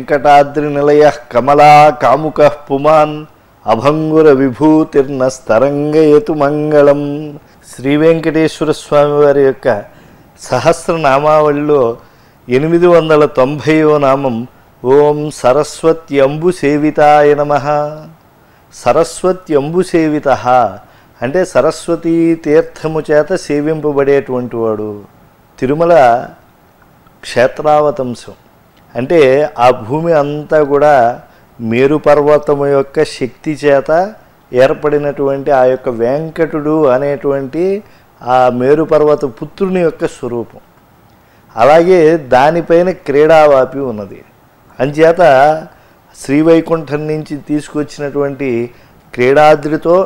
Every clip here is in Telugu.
వెంకటాద్రి నిలయ కమలా కాముక పుమాన్ అభంగుర విభూతిర్నస్తరంగయతు మంగళం శ్రీ వెంకటేశ్వర స్వామి వారి యొక్క సహస్రనామావళిలో ఎనిమిది వందల తొంభైవ నామం ఓం సరస్వత్యంబు సేవితాయ నమ సరస్వత్యంబు సేవిత అంటే సరస్వతీ తీర్థము చేత సేవింపబడేటువంటి వాడు తిరుమల క్షేత్రావతంశం అంటే ఆ భూమి అంతా కూడా మేరు పర్వతము యొక్క శక్తి చేత ఏర్పడినటువంటి ఆ యొక్క వెంకటుడు అనేటువంటి ఆ మేరు పర్వత పుత్రుని యొక్క స్వరూపం అలాగే దానిపైన క్రీడావాపి ఉన్నది అంచేత శ్రీవైకుంఠం నుంచి తీసుకొచ్చినటువంటి క్రీడాద్రితో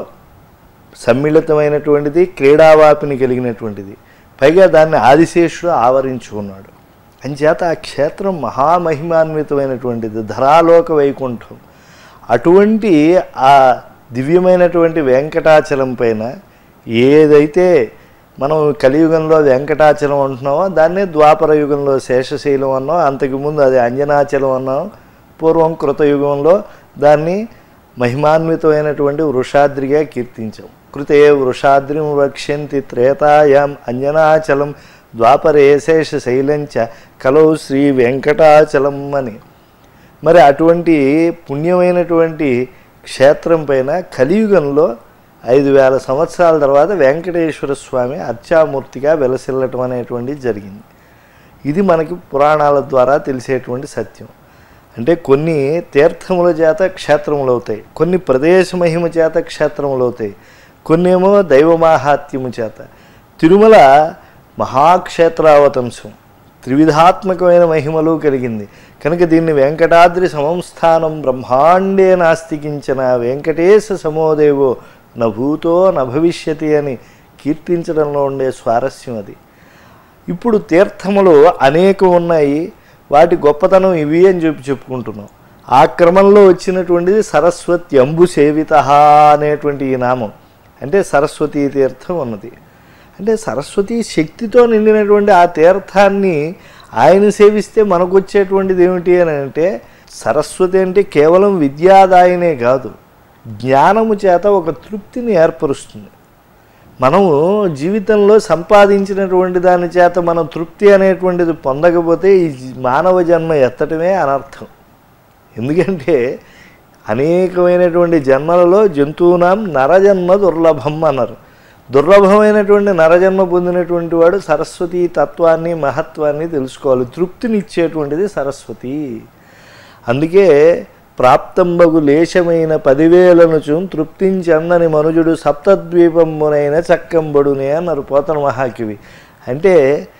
సమ్మిళితమైనటువంటిది క్రీడావాపిని కలిగినటువంటిది పైగా దాన్ని ఆదిశేషుడు ఆవరించుకున్నాడు అంచేత ఆ క్షేత్రం మహామహిమాన్వితమైనటువంటిది ధరాలోక వైకుంఠం అటువంటి ఆ దివ్యమైనటువంటి వెంకటాచలం పైన ఏదైతే మనం కలియుగంలో వెంకటాచలం అంటున్నామో దాన్నే ద్వాపర యుగంలో శేషశైలం అన్నాం అంతకుముందు అది అంజనాచలం అన్నాం పూర్వం కృతయుగంలో దాన్ని మహిమాన్వితమైనటువంటి వృషాద్రిగా కీర్తించాం కృతే వృషాద్రిం వక్ష్యంతి త్రేతాయాం అంజనాచలం ద్వాపరే శేష శైలంచ కలౌ శ్రీ వెంకటాచలం అని మరి అటువంటి పుణ్యమైనటువంటి క్షేత్రం పైన కలియుగంలో ఐదు వేల సంవత్సరాల తర్వాత వెంకటేశ్వర స్వామి అర్చామూర్తిగా వెలసిల్లటం అనేటువంటిది జరిగింది ఇది మనకి పురాణాల ద్వారా తెలిసేటువంటి సత్యం అంటే కొన్ని తీర్థముల చేత క్షేత్రములు అవుతాయి కొన్ని ప్రదేశ మహిమ చేత క్షేత్రములు అవుతాయి కొన్ని ఏమో దైవమాహాత్యము చేత తిరుమల మహాక్షేత్రావతంశం త్రివిధాత్మకమైన మహిమలు కలిగింది కనుక దీన్ని వెంకటాద్రి సమంస్థానం బ్రహ్మాండే నాస్తికించిన వెంకటేశ సమోదేవో నభూతో నభవిష్యతి అని కీర్తించడంలో ఉండే స్వారస్యం అది ఇప్పుడు తీర్థములు అనేకం ఉన్నాయి వాటి గొప్పతనం ఇవి అని చెప్పి చెప్పుకుంటున్నాం ఆ క్రమంలో వచ్చినటువంటిది సరస్వతి అంబు సేవిత అనేటువంటి ఈ నామం అంటే సరస్వతీ తీర్థం ఉన్నది అంటే సరస్వతి శక్తితో నిండినటువంటి ఆ తీర్థాన్ని ఆయన సేవిస్తే మనకు వచ్చేటువంటిది ఏమిటి అని అంటే సరస్వతి అంటే కేవలం విద్యాదాయనే కాదు జ్ఞానము చేత ఒక తృప్తిని ఏర్పరుస్తుంది మనము జీవితంలో సంపాదించినటువంటి దాని చేత మనం తృప్తి అనేటువంటిది పొందకపోతే ఈ మానవ జన్మ ఎత్తటమే అనర్థం ఎందుకంటే అనేకమైనటువంటి జన్మలలో జంతువునాం నరజన్మ దుర్లభం అన్నారు దుర్లభమైనటువంటి నరజన్మ పొందినటువంటి వాడు సరస్వతి తత్వాన్ని మహత్వాన్ని తెలుసుకోవాలి తృప్తినిచ్చేటువంటిది సరస్వతి అందుకే ప్రాప్తంబగు లేశమైన పదివేలను చూ తృప్తించందని మనుజుడు సప్తద్వీపమునైన చక్కంబడునే అన్నారు పోతన మహాకవి అంటే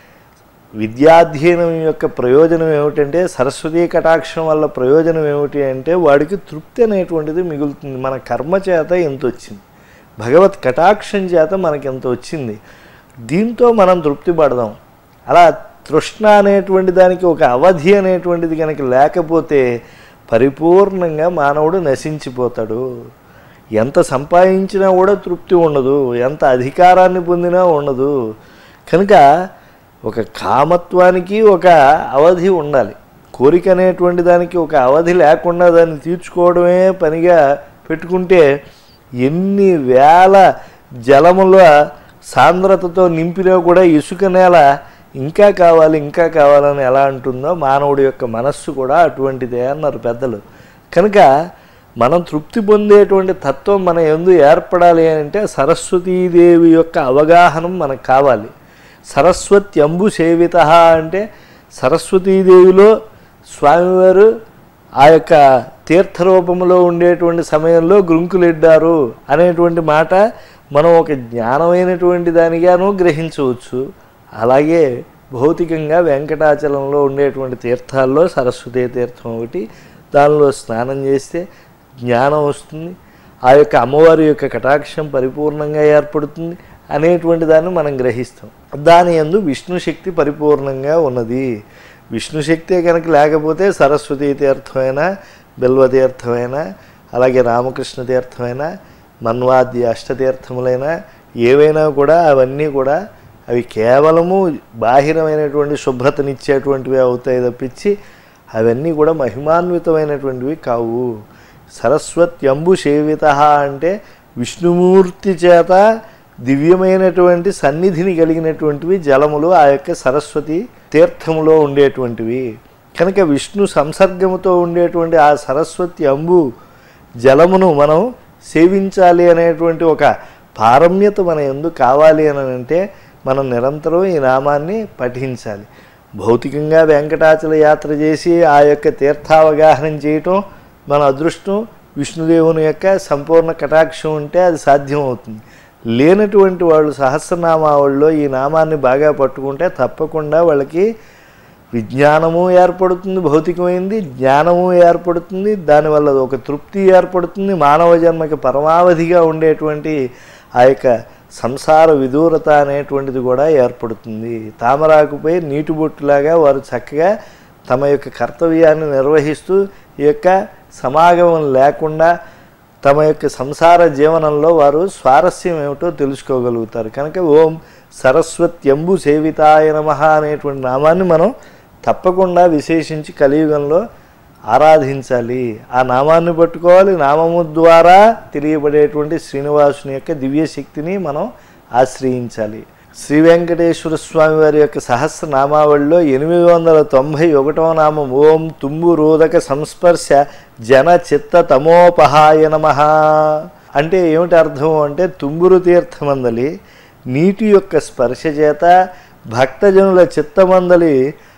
విద్యాధ్యయనం యొక్క ప్రయోజనం ఏమిటంటే సరస్వతీ కటాక్షం వల్ల ప్రయోజనం ఏమిటి అంటే వాడికి తృప్తి అనేటువంటిది మిగులుతుంది మన కర్మ చేత ఎంత వచ్చింది భగవత్ కటాక్షం చేత మనకి ఎంత వచ్చింది దీంతో మనం తృప్తి పడదాం అలా తృష్ణ అనేటువంటి దానికి ఒక అవధి అనేటువంటిది కనుక లేకపోతే పరిపూర్ణంగా మానవుడు నశించిపోతాడు ఎంత సంపాదించినా కూడా తృప్తి ఉండదు ఎంత అధికారాన్ని పొందినా ఉండదు కనుక ఒక కామత్వానికి ఒక అవధి ఉండాలి కోరిక అనేటువంటి దానికి ఒక అవధి లేకుండా దాన్ని తీర్చుకోవడమే పనిగా పెట్టుకుంటే ఎన్ని వేల జలముల సాంద్రతతో నింపినా కూడా ఇసుక నేల ఇంకా కావాలి ఇంకా కావాలని ఎలా అంటుందో మానవుడి యొక్క మనస్సు కూడా అటువంటిదే అన్నారు పెద్దలు కనుక మనం తృప్తి పొందేటువంటి తత్వం మన ఎందు ఏర్పడాలి అంటే సరస్వతీదేవి యొక్క అవగాహనం మనకు కావాలి సరస్వతి అంబు సేవిత అంటే సరస్వతీదేవిలో స్వామివారు ఆ యొక్క తీర్థరూపంలో ఉండేటువంటి సమయంలో గ్రుంకులెడ్డారు అనేటువంటి మాట మనం ఒక జ్ఞానమైనటువంటి దానిగాను గ్రహించవచ్చు అలాగే భౌతికంగా వెంకటాచలంలో ఉండేటువంటి తీర్థాల్లో సరస్వతీ తీర్థం ఒకటి దానిలో స్నానం చేస్తే జ్ఞానం వస్తుంది ఆ యొక్క అమ్మవారి యొక్క కటాక్షం పరిపూర్ణంగా ఏర్పడుతుంది అనేటువంటి దాన్ని మనం గ్రహిస్తాం దాని యందు విష్ణు శక్తి పరిపూర్ణంగా ఉన్నది విష్ణు శక్తే కనుక లేకపోతే సరస్వతీ తీర్థమైనా బిల్వ తీర్థమైనా అలాగే రామకృష్ణ తీర్థమైనా మన్వాద్య అష్టతీర్థములైనా ఏవైనా కూడా అవన్నీ కూడా అవి కేవలము బాహిరమైనటువంటి శుభ్రతనిచ్చేటువంటివి అవుతాయి తప్పించి అవన్నీ కూడా మహిమాన్వితమైనటువంటివి కావు సరస్వత్యంబు సేవిత అంటే విష్ణుమూర్తి చేత దివ్యమైనటువంటి సన్నిధిని కలిగినటువంటివి జలములు ఆ యొక్క సరస్వతి తీర్థములో ఉండేటువంటివి కనుక విష్ణు సంసర్గముతో ఉండేటువంటి ఆ సరస్వతి అంబు జలమును మనం సేవించాలి అనేటువంటి ఒక పారమ్యత మన ఎందు కావాలి అని అంటే మనం నిరంతరం ఈ నామాన్ని పఠించాలి భౌతికంగా వెంకటాచల యాత్ర చేసి ఆ యొక్క తీర్థావగాహనం చేయటం మన అదృష్టం విష్ణుదేవుని యొక్క సంపూర్ణ కటాక్షం ఉంటే అది సాధ్యం అవుతుంది లేనటువంటి వాళ్ళు సహస్రనామావళిలో ఈ నామాన్ని బాగా పట్టుకుంటే తప్పకుండా వాళ్ళకి విజ్ఞానము ఏర్పడుతుంది భౌతికమైంది జ్ఞానము ఏర్పడుతుంది దానివల్ల ఒక తృప్తి ఏర్పడుతుంది మానవ జన్మకి పరమావధిగా ఉండేటువంటి ఆ యొక్క సంసార విదూరత అనేటువంటిది కూడా ఏర్పడుతుంది తామరాకుపై నీటి బొట్టులాగా వారు చక్కగా తమ యొక్క కర్తవ్యాన్ని నిర్వహిస్తూ ఈ యొక్క సమాగమం లేకుండా తమ యొక్క సంసార జీవనంలో వారు స్వారస్యం ఏమిటో తెలుసుకోగలుగుతారు కనుక ఓం సరస్వత్యంబు సేవితాయ నమ అనేటువంటి నామాన్ని మనం తప్పకుండా విశేషించి కలియుగంలో ఆరాధించాలి ఆ నామాన్ని పట్టుకోవాలి నామము ద్వారా తెలియబడేటువంటి శ్రీనివాసుని యొక్క దివ్య శక్తిని మనం ఆశ్రయించాలి శ్రీ వెంకటేశ్వర స్వామి వారి యొక్క సహస్ర నామావళిలో ఎనిమిది వందల తొంభై ఒకటవ నామం ఓం తుంబు రోదక సంస్పర్శ జన చిత్త తమోపహాయ నమ అంటే ఏమిటి అర్థం అంటే తుంబురు తీర్థమందలి నీటి యొక్క స్పర్శ చేత భక్తజనుల చిత్తమందలి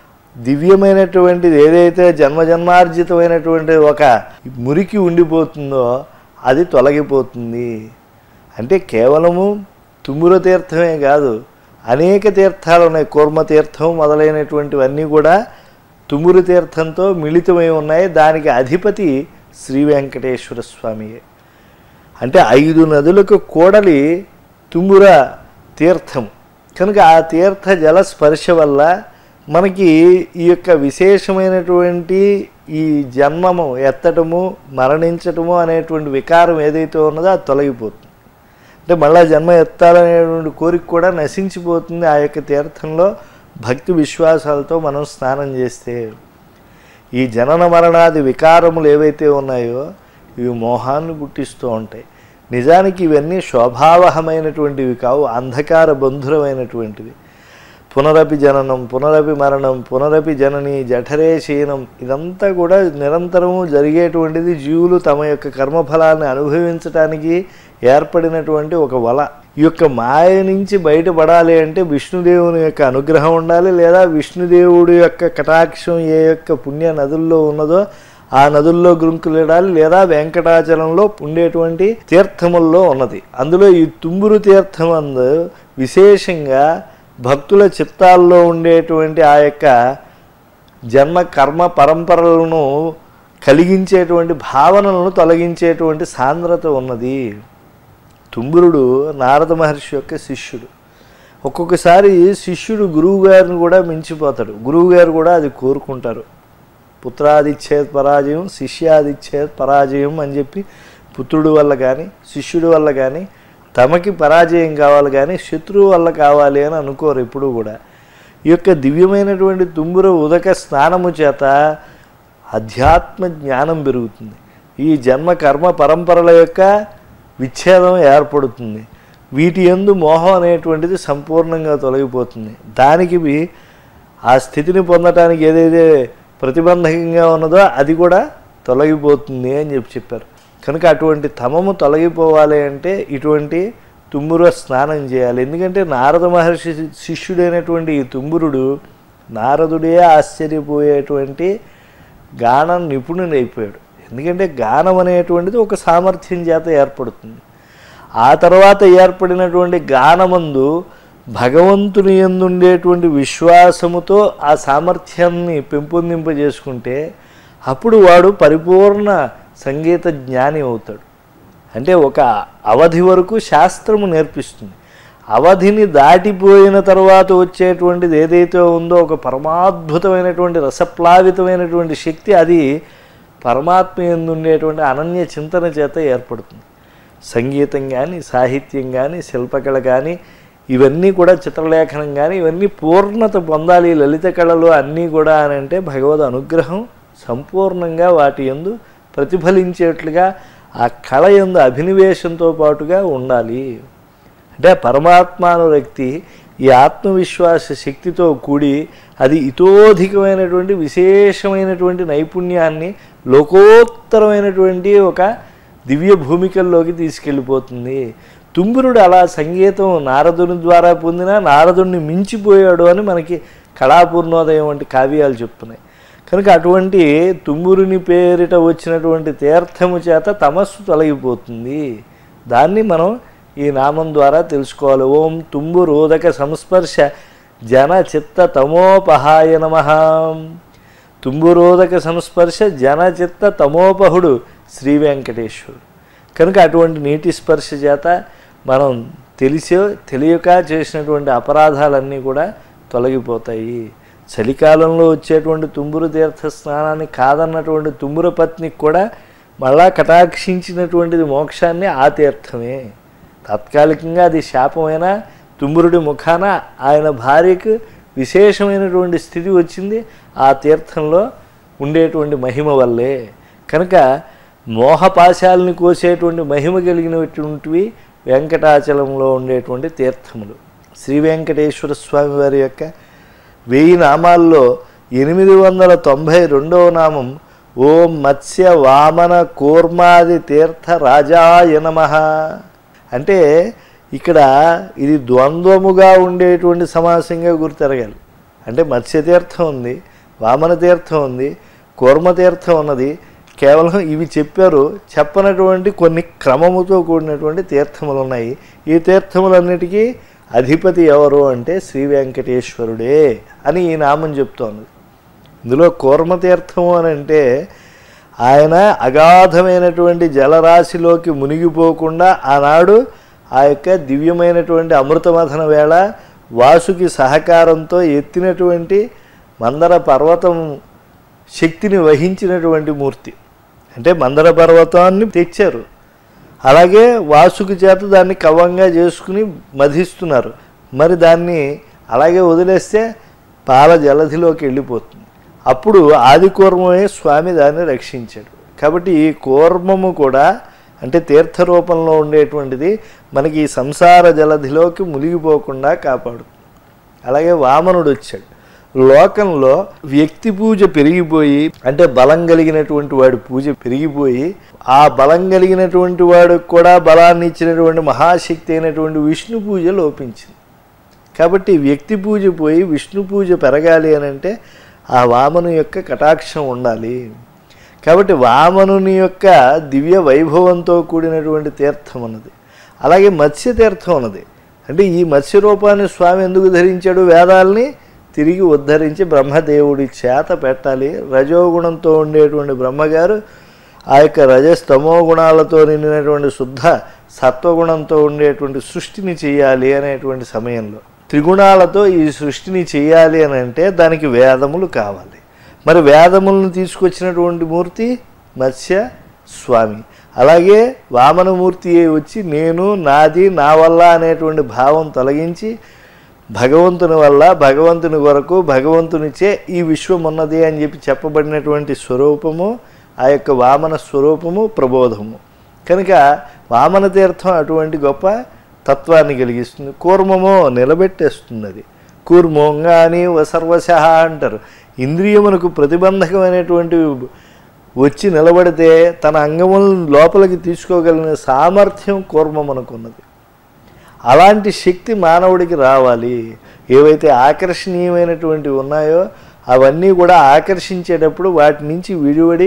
దివ్యమైనటువంటిది ఏదైతే జన్మజన్మార్జితమైనటువంటి ఒక మురికి ఉండిపోతుందో అది తొలగిపోతుంది అంటే కేవలము తుమ్ముర తీర్థమే కాదు అనేక తీర్థాలు ఉన్నాయి కూర్మ తీర్థం మొదలైనటువంటివన్నీ కూడా తుమ్మురు తీర్థంతో మిళితమై ఉన్నాయి దానికి అధిపతి శ్రీ వెంకటేశ్వర స్వామియే అంటే ఐదు నదులకు కూడలి తుమ్ముర తీర్థం కనుక ఆ తీర్థ జల స్పర్శ వల్ల మనకి ఈ యొక్క విశేషమైనటువంటి ఈ జన్మము ఎత్తటము మరణించటము అనేటువంటి వికారం ఏదైతే ఉన్నదో అది తొలగిపోతుంది అంటే మళ్ళా జన్మ ఎత్తాలనేటువంటి కోరిక కూడా నశించిపోతుంది ఆ యొక్క తీర్థంలో భక్తి విశ్వాసాలతో మనం స్నానం చేస్తే ఈ జనన మరణాది వికారములు ఏవైతే ఉన్నాయో ఇవి మోహాన్ని పుట్టిస్తూ ఉంటాయి నిజానికి ఇవన్నీ శోభావహమైనటువంటివి కావు అంధకార బంధురమైనటువంటివి పునరపి జననం పునరపి మరణం పునరపి జనని జఠరే శయనం ఇదంతా కూడా నిరంతరము జరిగేటువంటిది జీవులు తమ యొక్క కర్మఫలాన్ని అనుభవించటానికి ఏర్పడినటువంటి ఒక వల ఈ యొక్క మాయ నుంచి బయటపడాలి అంటే విష్ణుదేవుని యొక్క అనుగ్రహం ఉండాలి లేదా విష్ణుదేవుడి యొక్క కటాక్షం ఏ యొక్క పుణ్య నదుల్లో ఉన్నదో ఆ నదుల్లో గ్రుంకులిడాలి లేదా వెంకటాచలంలో ఉండేటువంటి తీర్థముల్లో ఉన్నది అందులో ఈ తుంబురు తీర్థం అందు విశేషంగా భక్తుల చిత్తాల్లో ఉండేటువంటి ఆ యొక్క జన్మ కర్మ పరంపరలను కలిగించేటువంటి భావనలను తొలగించేటువంటి సాంద్రత ఉన్నది తుంబురుడు నారద మహర్షి యొక్క శిష్యుడు ఒక్కొక్కసారి శిష్యుడు గురువు గారిని కూడా మించిపోతాడు గురువు గారు కూడా అది కోరుకుంటారు పుత్రాదిచ్చేత్ పరాజయం శిష్యాదిచ్చేత్ పరాజయం అని చెప్పి పుత్రుడు వల్ల కానీ శిష్యుడి వల్ల కానీ తమకి పరాజయం కావాలి కానీ శత్రువు వల్ల కావాలి అని అనుకోరు ఎప్పుడూ కూడా ఈ యొక్క దివ్యమైనటువంటి తుంబుర ఉదక స్నానము చేత అధ్యాత్మ జ్ఞానం పెరుగుతుంది ఈ జన్మ కర్మ పరంపరల యొక్క విచ్ఛేదం ఏర్పడుతుంది వీటి ఎందు మోహం అనేటువంటిది సంపూర్ణంగా తొలగిపోతుంది దానికి ఇవి ఆ స్థితిని పొందటానికి ఏదైతే ప్రతిబంధకంగా ఉన్నదో అది కూడా తొలగిపోతుంది అని చెప్పి చెప్పారు కనుక అటువంటి తమము తొలగిపోవాలి అంటే ఇటువంటి తుమ్ముర స్నానం చేయాలి ఎందుకంటే నారద మహర్షి శిష్యుడైనటువంటి ఈ తుమ్మురుడు నారదుడే ఆశ్చర్యపోయేటువంటి గానం నిపుణుడు అయిపోయాడు ఎందుకంటే గానం అనేటువంటిది ఒక సామర్థ్యం చేత ఏర్పడుతుంది ఆ తర్వాత ఏర్పడినటువంటి గానమందు భగవంతుని ఎందుండేటువంటి విశ్వాసముతో ఆ సామర్థ్యాన్ని పెంపొందింపజేసుకుంటే అప్పుడు వాడు పరిపూర్ణ సంగీత జ్ఞాని అవుతాడు అంటే ఒక అవధి వరకు శాస్త్రము నేర్పిస్తుంది అవధిని దాటిపోయిన తర్వాత వచ్చేటువంటిది ఏదైతే ఉందో ఒక పరమాద్భుతమైనటువంటి రసప్లావితమైనటువంటి శక్తి అది పరమాత్మ ఎందుండేటువంటి అనన్య చింతన చేత ఏర్పడుతుంది సంగీతం కానీ సాహిత్యం కానీ శిల్పకళ కానీ ఇవన్నీ కూడా చిత్రలేఖనం కానీ ఇవన్నీ పూర్ణత పొందాలి లలిత కళలు అన్నీ కూడా అని అంటే భగవద్ అనుగ్రహం సంపూర్ణంగా వాటి ఎందు ప్రతిఫలించేట్లుగా ఆ కళ ఎందు అభినివేశంతో పాటుగా ఉండాలి అంటే పరమాత్మానురక్తి ఈ ఆత్మవిశ్వాస శక్తితో కూడి అది ఇతోధికమైనటువంటి విశేషమైనటువంటి నైపుణ్యాన్ని లోకోత్తరమైనటువంటి ఒక దివ్య భూమికల్లోకి తీసుకెళ్ళిపోతుంది తుంబురుడు అలా సంగీతం నారదుని ద్వారా పొందిన నారదుడిని మించిపోయాడు అని మనకి కళాపూర్ణోదయం వంటి కావ్యాలు చెప్తున్నాయి కనుక అటువంటి తుంబురుని పేరిట వచ్చినటువంటి తీర్థము చేత తమస్సు తొలగిపోతుంది దాన్ని మనం ఈ నామం ద్వారా తెలుసుకోవాలి ఓం తుంబురోదక సంస్పర్శ జన చిత్త తమోపహాయ నమ తుంబురోదక సంస్పర్శ జన చిత్త తమోపహుడు శ్రీ వెంకటేశ్వరుడు కనుక అటువంటి నీటి స్పర్శ చేత మనం తెలిసో తెలియక చేసినటువంటి అపరాధాలన్నీ కూడా తొలగిపోతాయి చలికాలంలో వచ్చేటువంటి తుంబురు తీర్థ స్నానాన్ని కాదన్నటువంటి తుంబుర పత్నికి కూడా మళ్ళా కటాక్షించినటువంటిది మోక్షాన్ని ఆ తీర్థమే తాత్కాలికంగా అది శాపమైన తుంబురుడి ముఖాన ఆయన భార్యకు విశేషమైనటువంటి స్థితి వచ్చింది ఆ తీర్థంలో ఉండేటువంటి మహిమ వల్లే కనుక మోహపాశాలని కోసేటువంటి మహిమ కలిగినటువంటివి వెంకటాచలంలో ఉండేటువంటి తీర్థములు శ్రీ వెంకటేశ్వర స్వామి వారి యొక్క వెయ్యి నామాల్లో ఎనిమిది వందల తొంభై రెండవ నామం ఓం మత్స్య వామన కూర్మాది తీర్థ రాజాయ నమః అంటే ఇక్కడ ఇది ద్వంద్వముగా ఉండేటువంటి సమాసంగా గుర్తెరగాలి అంటే మత్స్యతీర్థం ఉంది వామన తీర్థం ఉంది కూర్మతీర్థం ఉన్నది కేవలం ఇవి చెప్పారు చెప్పనటువంటి కొన్ని క్రమముతో కూడినటువంటి తీర్థములు ఉన్నాయి ఈ తీర్థములన్నిటికీ అధిపతి ఎవరు అంటే శ్రీ వెంకటేశ్వరుడే అని ఈ నామం చెప్తోంది ఇందులో కూర్మతీర్థము అని అంటే ఆయన అగాధమైనటువంటి జలరాశిలోకి మునిగిపోకుండా ఆనాడు ఆ యొక్క దివ్యమైనటువంటి అమృతమథన వేళ వాసుకి సహకారంతో ఎత్తినటువంటి మందర పర్వతం శక్తిని వహించినటువంటి మూర్తి అంటే మందర పర్వతాన్ని తెచ్చారు అలాగే వాసుకి చేత దాన్ని కవ్వంగా చేసుకుని మధిస్తున్నారు మరి దాన్ని అలాగే వదిలేస్తే పాల జలధిలోకి వెళ్ళిపోతుంది అప్పుడు ఆది కూర్మమే స్వామి దాన్ని రక్షించాడు కాబట్టి ఈ కూర్మము కూడా అంటే తీర్థ రూపంలో ఉండేటువంటిది మనకి ఈ సంసార జలధిలోకి మునిగిపోకుండా కాపాడుతుంది అలాగే వామనుడు వచ్చాడు లోకంలో వ్యక్తి పూజ పెరిగిపోయి అంటే బలం కలిగినటువంటి వాడి పూజ పెరిగిపోయి ఆ బలం కలిగినటువంటి వాడికి కూడా బలాన్ని ఇచ్చినటువంటి మహాశక్తి అయినటువంటి విష్ణు పూజ లోపించింది కాబట్టి వ్యక్తి పూజ పోయి విష్ణు పూజ పెరగాలి అని అంటే ఆ వామను యొక్క కటాక్షం ఉండాలి కాబట్టి వామనుని యొక్క దివ్య వైభవంతో కూడినటువంటి తీర్థం అన్నది అలాగే మత్స్య తీర్థం ఉన్నది అంటే ఈ మత్స్య రూపాన్ని స్వామి ఎందుకు ధరించాడు వేదాల్ని తిరిగి ఉద్ధరించి బ్రహ్మదేవుడి చేత పెట్టాలి రజోగుణంతో ఉండేటువంటి బ్రహ్మగారు ఆ యొక్క రజస్తమో గుణాలతో నిండినటువంటి శుద్ధ సత్వగుణంతో ఉండేటువంటి సృష్టిని చేయాలి అనేటువంటి సమయంలో త్రిగుణాలతో ఈ సృష్టిని చేయాలి అని అంటే దానికి వేదములు కావాలి మరి వేదములను తీసుకొచ్చినటువంటి మూర్తి మత్స్య స్వామి అలాగే వామనమూర్తి వచ్చి నేను నాది నా వల్ల అనేటువంటి భావం తొలగించి భగవంతుని వల్ల భగవంతుని కొరకు భగవంతునిచే ఈ విశ్వం ఉన్నది అని చెప్పి చెప్పబడినటువంటి స్వరూపము ఆ యొక్క వామన స్వరూపము ప్రబోధము కనుక వామన తీర్థం అటువంటి గొప్ప తత్వాన్ని కలిగిస్తుంది కూర్మమో నిలబెట్టేస్తుంది అది కూర్మోంగా అని సర్వశ అంటారు ఇంద్రియమునకు ప్రతిబంధకమైనటువంటి వచ్చి నిలబడితే తన అంగములను లోపలికి తీసుకోగలిగిన సామర్థ్యం కూర్మమునకున్నది అలాంటి శక్తి మానవుడికి రావాలి ఏవైతే ఆకర్షణీయమైనటువంటివి ఉన్నాయో అవన్నీ కూడా ఆకర్షించేటప్పుడు వాటి నుంచి విడివడి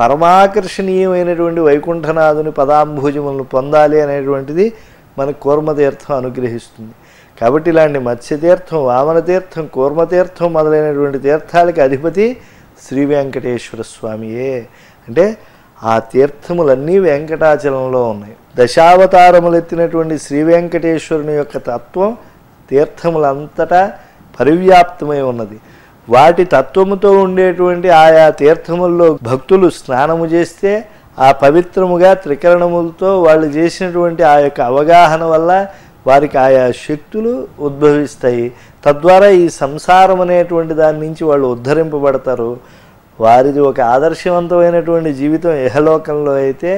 పరమాకర్షణీయమైనటువంటి వైకుంఠనాథుని పదాంభుజములను పొందాలి అనేటువంటిది మన కూర్మతీర్థం అనుగ్రహిస్తుంది కాబట్టి ఇలాంటి మత్స్యతీర్థం వామనతీర్థం కూర్మతీర్థం మొదలైనటువంటి తీర్థాలకి అధిపతి శ్రీ వెంకటేశ్వర స్వామియే అంటే ఆ తీర్థములన్నీ వెంకటాచలంలో ఉన్నాయి దశావతారములు ఎత్తినటువంటి శ్రీ వెంకటేశ్వరుని యొక్క తత్వం తీర్థములంతటా పరివ్యాప్తమై ఉన్నది వాటి తత్వముతో ఉండేటువంటి ఆయా తీర్థముల్లో భక్తులు స్నానము చేస్తే ఆ పవిత్రముగా త్రికరణములతో వాళ్ళు చేసినటువంటి ఆ యొక్క అవగాహన వల్ల వారికి ఆయా శక్తులు ఉద్భవిస్తాయి తద్వారా ఈ సంసారం అనేటువంటి దాని నుంచి వాళ్ళు ఉద్ధరింపబడతారు వారిది ఒక ఆదర్శవంతమైనటువంటి జీవితం ఇహలోకంలో అయితే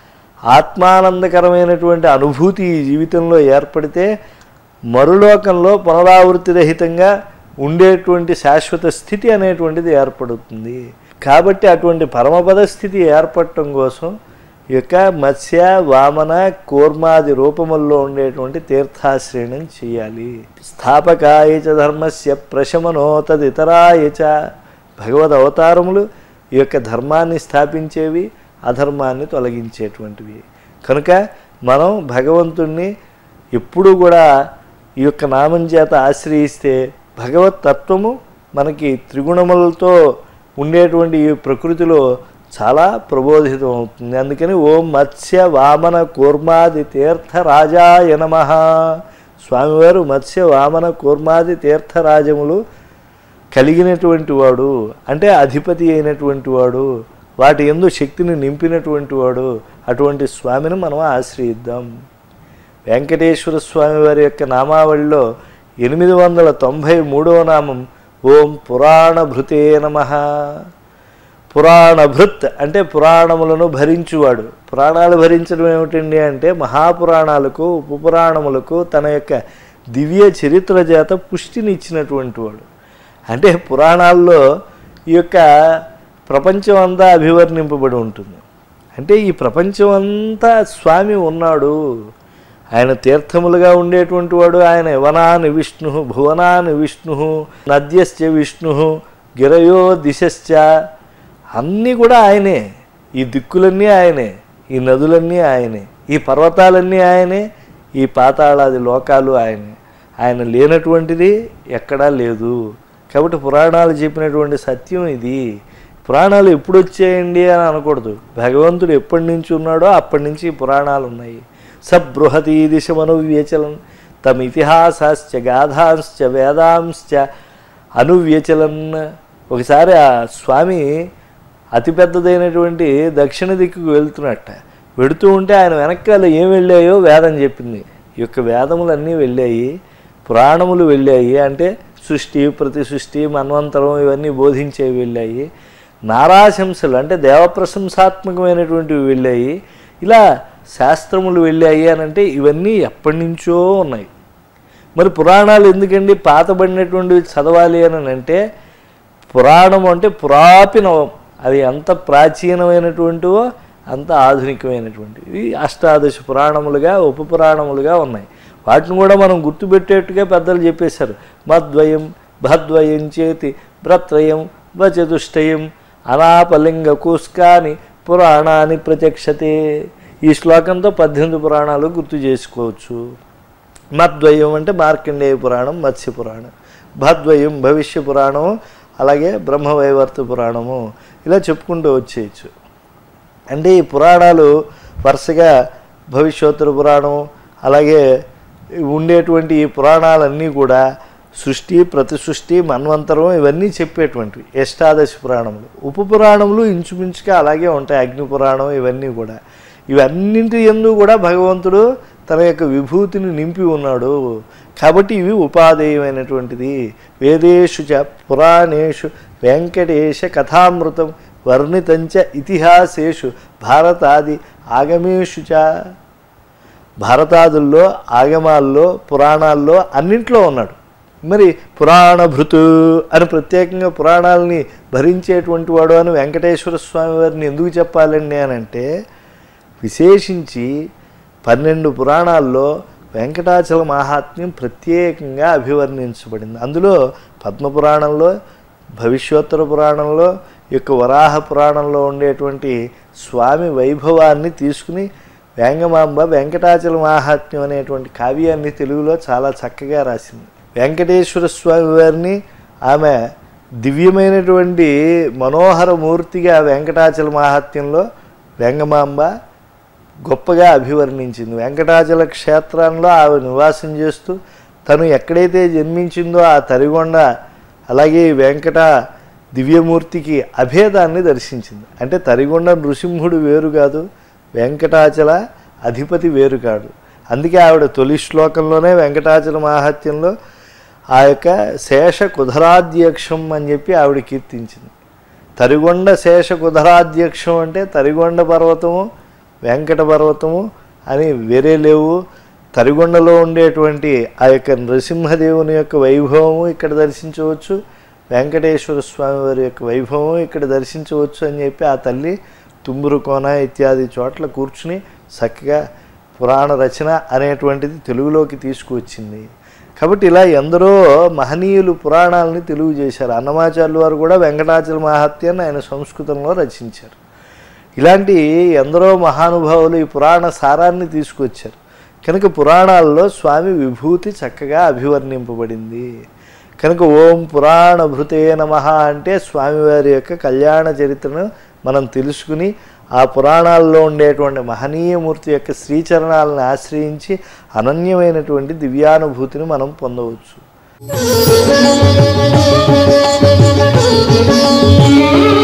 ఆత్మానందకరమైనటువంటి అనుభూతి ఈ జీవితంలో ఏర్పడితే మరులోకంలో పునరావృత్తి రహితంగా ఉండేటువంటి శాశ్వత స్థితి అనేటువంటిది ఏర్పడుతుంది కాబట్టి అటువంటి పరమపద స్థితి ఏర్పడటం కోసం ఈ యొక్క మత్స్య వామన కూర్మాది రూపముల్లో ఉండేటువంటి తీర్థాశ్రయణం చేయాలి స్థాపకాయ చ ధర్మస్య ప్రశమనో తదితరాయ చ భగవద్ అవతారములు ఈ యొక్క ధర్మాన్ని స్థాపించేవి అధర్మాన్ని తొలగించేటువంటివి కనుక మనం భగవంతుణ్ణి ఎప్పుడూ కూడా ఈ యొక్క నామం చేత ఆశ్రయిస్తే భగవత్ తత్వము మనకి త్రిగుణములతో ఉండేటువంటి ఈ ప్రకృతిలో చాలా ప్రబోధితం అవుతుంది అందుకని ఓం మత్స్య వామన కూర్మాది తీర్థ రాజాయ నమ స్వామివారు మత్స్య వామన కూర్మాది తీర్థరాజములు కలిగినటువంటి వాడు అంటే అధిపతి అయినటువంటి వాడు వాటి ఎందు శక్తిని నింపినటువంటి వాడు అటువంటి స్వామిని మనం ఆశ్రయిద్దాం వెంకటేశ్వర స్వామి వారి యొక్క నామావళిలో ఎనిమిది వందల తొంభై మూడవ నామం ఓం పురాణ భృతే నమ పురాణభృత్ అంటే పురాణములను భరించువాడు పురాణాలు భరించడం ఏమిటండి అంటే మహాపురాణాలకు ఉపపురాణములకు తన యొక్క దివ్య చరిత్ర చేత పుష్టిని ఇచ్చినటువంటి వాడు అంటే పురాణాల్లో ఈ యొక్క ప్రపంచం అంతా అభివర్ణింపబడి ఉంటుంది అంటే ఈ ప్రపంచం అంతా స్వామి ఉన్నాడు ఆయన తీర్థములుగా ఉండేటువంటి వాడు ఆయన యవనాని విష్ణు భువనాని విష్ణు నద్యశ్చ విష్ణు గిరయో దిశశ్చ అన్నీ కూడా ఆయనే ఈ దిక్కులన్నీ ఆయనే ఈ నదులన్నీ ఆయనే ఈ పర్వతాలన్నీ ఆయనే ఈ పాతాళాది లోకాలు ఆయనే ఆయన లేనటువంటిది ఎక్కడా లేదు కాబట్టి పురాణాలు చెప్పినటువంటి సత్యం ఇది పురాణాలు ఎప్పుడు వచ్చాయండి అని అనకూడదు భగవంతుడు ఎప్పటి నుంచి ఉన్నాడో అప్పటి నుంచి ఈ పురాణాలు ఉన్నాయి సబృహతీ దిశమను వ్యచలన్ తమ ఇతిహాసాశ్చ గాథాంశ్చ వేదాంశ్చ అనువ్యచలన్ ఒకసారి ఆ స్వామి అతిపెద్దదైనటువంటి దక్షిణ దిక్కుకు వెళ్తున్నట్ట వెడుతూ ఉంటే ఆయన వెనకాల ఏం వెళ్ళాయో వేదం చెప్పింది ఈ యొక్క వేదములన్నీ వెళ్ళాయి పురాణములు వెళ్ళాయి అంటే సృష్టి ప్రతి సృష్టి మన్వంతరం ఇవన్నీ బోధించేవి వెళ్ళాయి నారాశంసలు అంటే దేవప్రశంసాత్మకమైనటువంటివి వెళ్ళాయి ఇలా శాస్త్రములు వెళ్ళాయి అని అంటే ఇవన్నీ ఎప్పటి నుంచో ఉన్నాయి మరి పురాణాలు ఎందుకండి పాతబడినటువంటివి చదవాలి అని అంటే పురాణం అంటే పురాపినవం అవి ఎంత ప్రాచీనమైనటువంటివో అంత ఆధునికమైనటువంటివి ఇవి అష్టాదశ పురాణములుగా ఉప పురాణములుగా ఉన్నాయి వాటిని కూడా మనం గుర్తుపెట్టేట్టుగా పెద్దలు చెప్పేశారు మద్వయం భద్వయం చేతి భ్రత్రయం వచతుష్టయం అనాపలింగ కూస్కాని పురాణాన్ని ప్రత్యక్షతే ఈ శ్లోకంతో పద్దెనిమిది పురాణాలు గుర్తు చేసుకోవచ్చు మద్వయం అంటే మార్కండేయ పురాణం మత్స్య పురాణం భద్వయం భవిష్య పురాణం అలాగే బ్రహ్మవైవర్త పురాణము ఇలా చెప్పుకుంటూ వచ్చేయచ్చు అంటే ఈ పురాణాలు వరుసగా భవిష్యోత్తర పురాణం అలాగే ఉండేటువంటి ఈ పురాణాలన్నీ కూడా సృష్టి ప్రతి సృష్టి మన్వంతరం ఇవన్నీ చెప్పేటువంటివి అష్టాదశ పురాణములు ఉప పురాణములు ఇంచుమించుగా అలాగే ఉంటాయి అగ్ని పురాణం ఇవన్నీ కూడా ఇవన్నింటి ఎందు కూడా భగవంతుడు తన యొక్క విభూతిని నింపి ఉన్నాడు కాబట్టి ఇవి ఉపాధేయమైనటువంటిది వేదేషు చ పురాణేషు వెంకటేశ కథామృతం వర్ణితంచ ఇతిహాసేషు భారతాది ఆగమేషు చ భారతాదుల్లో ఆగమాల్లో పురాణాల్లో అన్నింట్లో ఉన్నాడు మరి పురాణభృతు అని ప్రత్యేకంగా పురాణాలని భరించేటువంటి వాడు అని వెంకటేశ్వర స్వామి వారిని ఎందుకు చెప్పాలండి అని అంటే విశేషించి పన్నెండు పురాణాల్లో వెంకటాచల మహాత్మ్యం ప్రత్యేకంగా అభివర్ణించబడింది అందులో పద్మపురాణంలో భవిష్యోత్తర పురాణంలో ఈ యొక్క వరాహ పురాణంలో ఉండేటువంటి స్వామి వైభవాన్ని తీసుకుని వేంగమాంబ వెంకటాచల మహాత్మ్యం అనేటువంటి కావ్యాన్ని తెలుగులో చాలా చక్కగా రాసింది వెంకటేశ్వర స్వామి వారిని ఆమె దివ్యమైనటువంటి మనోహర మూర్తిగా వెంకటాచల మహాత్మ్యంలో వెంగమాంబ గొప్పగా అభివర్ణించింది వెంకటాచల క్షేత్రంలో ఆమె నివాసం చేస్తూ తను ఎక్కడైతే జన్మించిందో ఆ తరిగొండ అలాగే ఈ వెంకట దివ్యమూర్తికి అభేదాన్ని దర్శించింది అంటే తరిగొండ నృసింహుడు వేరు కాదు వెంకటాచల అధిపతి వేరు కాదు అందుకే ఆవిడ తొలి శ్లోకంలోనే వెంకటాచల మాహాత్యంలో ఆ యొక్క శేష కుధరాధ్యక్షం అని చెప్పి ఆవిడ కీర్తించింది తరిగొండ శేష కుధరాధ్యక్షం అంటే తరిగొండ పర్వతము వెంకట పర్వతము అని వేరే లేవు తరిగొండలో ఉండేటువంటి ఆ యొక్క నరసింహదేవుని యొక్క వైభవము ఇక్కడ దర్శించవచ్చు వెంకటేశ్వర స్వామి వారి యొక్క వైభవం ఇక్కడ దర్శించవచ్చు అని చెప్పి ఆ తల్లి తుమ్మురు కోన ఇత్యాది చోట్ల కూర్చుని చక్కగా పురాణ రచన అనేటువంటిది తెలుగులోకి తీసుకువచ్చింది కాబట్టి ఇలా ఎందరో మహనీయులు పురాణాలని తెలుగు చేశారు అన్నమాచార్యులు వారు కూడా వెంకటాచల మహాత్యాన్ని ఆయన సంస్కృతంలో రచించారు ఇలాంటి ఎందరో మహానుభావులు ఈ పురాణ సారాన్ని తీసుకొచ్చారు కనుక పురాణాల్లో స్వామి విభూతి చక్కగా అభివర్ణింపబడింది కనుక ఓం పురాణ భృతే నమ అంటే స్వామివారి యొక్క కళ్యాణ చరిత్రను మనం తెలుసుకుని ఆ పురాణాల్లో ఉండేటువంటి మహనీయమూర్తి యొక్క శ్రీచరణాలను ఆశ్రయించి అనన్యమైనటువంటి దివ్యానుభూతిని మనం పొందవచ్చు Thank you.